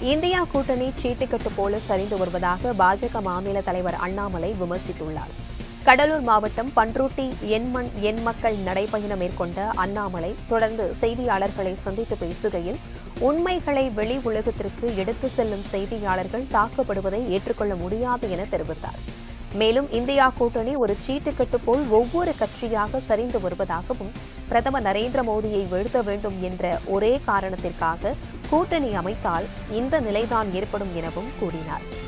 India கூட்டணி சீட்டுக்கட்டு போல சரிந்து வருவதாக பாஜக மாநில தலைவர் அண்ணாமலை விமர்சித்துள்ளார் கடலூர் மாவட்டம் பன்ருட்டி எண்மண் எண் மக்கள் நடைபயணம் மேற்கொண்ட அண்ணாமலை தொடர்ந்து செய்தியாளர்களை சந்தித்து பேசுகையில் உண்மைகளை வெளி உலகத்திற்கு எடுத்து செல்லும் செய்தியாளர்கள் தாக்கப்படுவதை ஏற்றுக்கொள்ள முடியாது என தெரிவித்தார் மேலும் இந்தியா கூட்டணி ஒரு சீட்டுக்கட்டு போல் ஒவ்வொரு கட்சியாக சரிந்து வருவதாகவும் பிரதமர் நரேந்திர மோடியை வீழ்த்த வேண்டும் என்ற ஒரே காரணத்திற்காக கூட்டணி அமைத்தால் இந்த நிலைதான் ஏற்படும் எனவும் கூறினார்